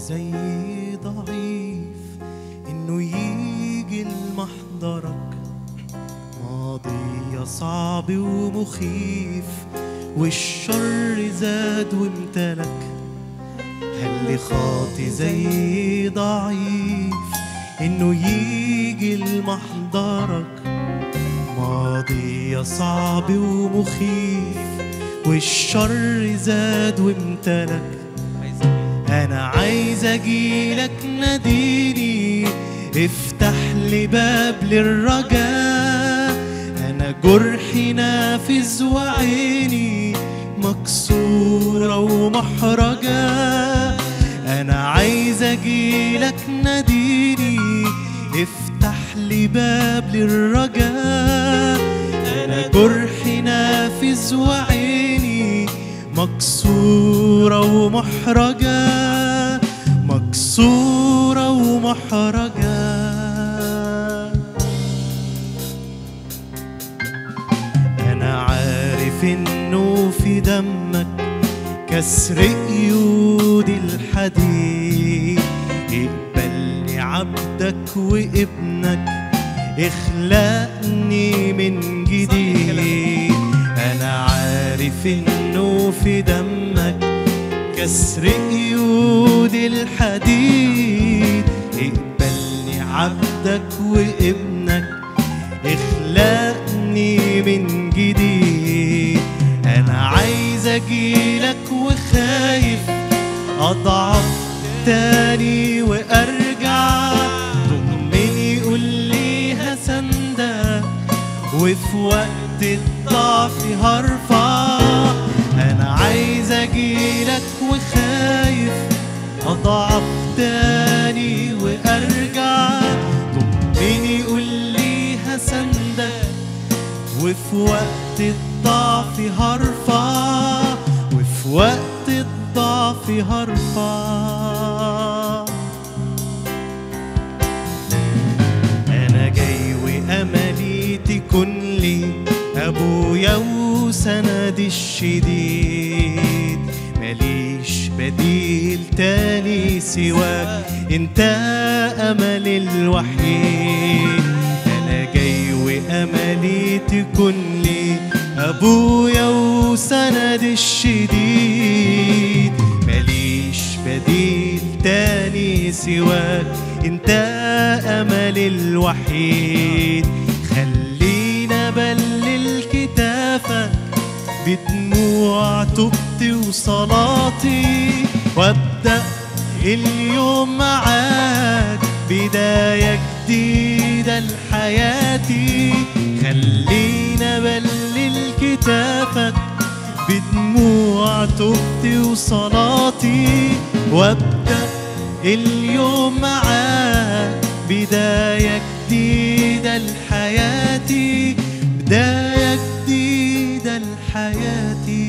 زي ضعيف انه يجي لمحضرك ماضي صعب ومخيف والشر زاد وامتلك هل خاطي زي ضعيف انه يجي لمحضرك ماضي صعب ومخيف والشر زاد وامتلك انا عايز اجيلك ناديني افتح لي باب للرجاء انا جرحي نافذ وعيني مكسورة ومحرجة انا عايز اجيلك ناديني افتح لي باب للرجاء انا جرحي نافذ وعيني مكسورة ومحرجة مكسورة ومحرجة أنا عارف إنه في دمك كسر قيود الحديد اقبلني عبدك وابنك اخلقني من جديد أنا عارف إنه في دمك كسر قيود الحديد اقبلني عبدك وابنك اخلقني من جديد انا عايز اجيلك وخايف اضعف تاني وارجع ضمني قول لي هسندك وفي وقت الضعف هرفع انا عايز اجيلك وخايف اضعف تاني وارجع ضمني قول لي هسندك وفي وقت الضعف هرفع وفي وقت الضعف هرفع أنا جاي وأملي تكون لي أبويا وسندي الشديد ماليش بديل تاني سواك انت أمل الوحيد أنا جاي وأملي تكون لي أبويا وسندي الشديد ماليش بديل تاني سواك انت امل الوحيد خلينا بلل كتافك بدموع توبتي وصلاتي وابدا اليوم معاك بدايه جديده لحياتي خلينا بلل كتافك بدموع توبتي وصلاتي وابدا اليوم معاك بداية جديدة لحياتي بداية جديدة لحياتي